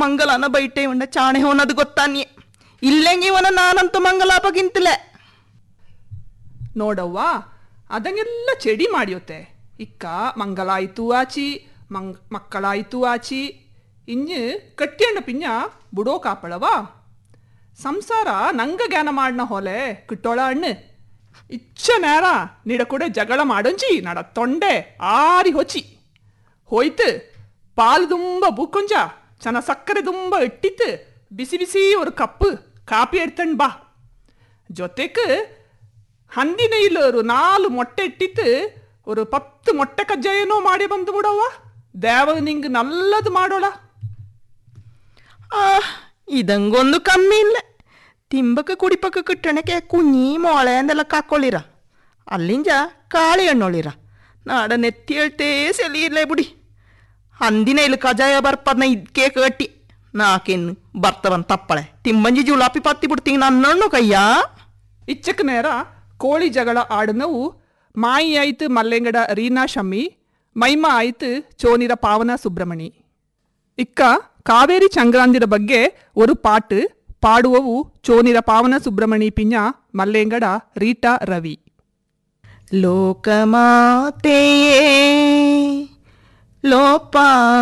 ಮಂಗಲನ ಬೈಟೆ ಉಂಡ ಚಾಣೆ ಹೋನದು ಗೊತ್ತಾನ್ಯೆ ಇಲ್ಲೆಂಗೆ ಇವನ ನಾನಂತೂ ಮಂಗಲಾಪಗಿಂತಲೇ ನೋಡವ್ವ ಅದಂಗೆಲ್ಲ ಚೆಡಿ ಮಾಡಿಯೋತೆ ಇಕ್ಕ ಮಂಗಲಾಯ್ತು ಆಚಿ ಮಂಗ್ ಮಕ್ಕಳಾಯ್ತು ಆಚಿ ಇഞ്ഞ് ಕಟ್ಟಿಯಣ್ಣ ಪಿಂಜ ಬುಡೋ ಕಾಪಳವ ಸಂಸಾರ ನಂಗ ಜ್ಞಾನ ಮಾಡ್ನ ಹೊಲೆ ಕಿಟ್ಟೋಳ ಅಣ್ಣು ಇಚ್ಚ ನೇರ ನಿಡ ಕೂಡ ಜಗಳ ಮಾಡೊಂಜಿ ನಡ ತೊಂಡೆ ಆರಿ ಹೊಚ್ಚಿ ಹೋಯ್ತು ಪಾಲು ತುಂಬ ಬೂಕೊಂಜ ಚೆನ್ನ ಸಕ್ಕರೆ ತುಂಬ ಇಟ್ಟಿತ್ತು ಬಿಸಿ ಬಿಸಿ ஒரு ಕಪ್ಪು ಕಾಪಿ ಎಡ್ತಂಡ್ ಬಾ ಜೊತೆಗೆ ಹಂದಿನ ಇಲ್ಲ ஒரு ನಾಲು ಮೊಟ್ಟೆ ಇಟ್ಟಿತ್ತು ஒரு ಪತ್ತು ಮೊಟ್ಟೆ ಕಜ್ಜಾಯನೋ ಮಾಡಿ ಬಂದು ಬಿಡವ್ವ ದೇವ ನಿಂಗೆ ನಲ್ಲದು ಮಾಡೋಳ ಆ ಇದಂಗೊಂದು ಕಮ್ಮಿ ಇಲ್ಲ ತಿಂಬಕ್ಕೆ ಕುಡಿಪಕ್ಕೆ ಕಿಟ್ಟಣಕ್ಕೆ ಕುഞ്ഞി ಮೊಳೆ ಅಂದೆಲ್ಲ ಕಾಕ್ಕೊಳ್ಳಿರ ಅಲ್ಲಿಂಜ ಕಾಳಿ ಹಣ್ಣೊಳಿರ ನಾಡ ನೆತ್ತಿ ಹೇಳ್ತೇ ಸೆಲಿರ್ಲೇ ಬುಡಿ ಅಂದಿನ ಇಲ್ಲಿ ಕಜಾಯ ಬರ್ಪದ್ನ ಇದ್ಕೆ ಕಟ್ಟಿ ನಾಕೇನು ಬರ್ತವನ್ ತಪ್ಪಳೆ ತಿಂಬಂಜಿ ಜುಲಾಪಿ ಪತ್ತಿ ಬಿಡ್ತೀನಿ ನನ್ನಣ್ಣು ಕಯ್ಯ ಇಚ್ಚಕ್ ನೇರ ಕೋಳಿ ಜಗಳ ಆಡನವು ಮಾಯಿ ಆಯ್ತು ಮಲ್ಲೆಂಗಡ ರೀನಾ ಶಮ್ಮಿ ಮೈಮ ಆಯ್ತು ಚೋನಿರ ಪಾವನ ಸುಬ್ರಮಣಿ ಇಕ್ಕ ಕಾವೇರಿ ಸಂಕ್ರಾಂತಿರ ಬಗ್ಗೆ ஒரு ಪಾಟ್ ಪಾಡುವವು ಚೋನಿರ ಪಾವನ ಸುಬ್ರಮಣಿ ಪಿಂಜ ಮಲ್ಲೆಂಗಡ ರೀಟಾ ರವಿ ಲೋಕಮಾತೆಯೇ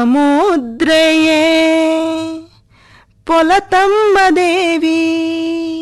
ಲೋಪಾಮುದ್ರೆಯೇ ಪೊಲತಮ್ಮ ದೇವಿ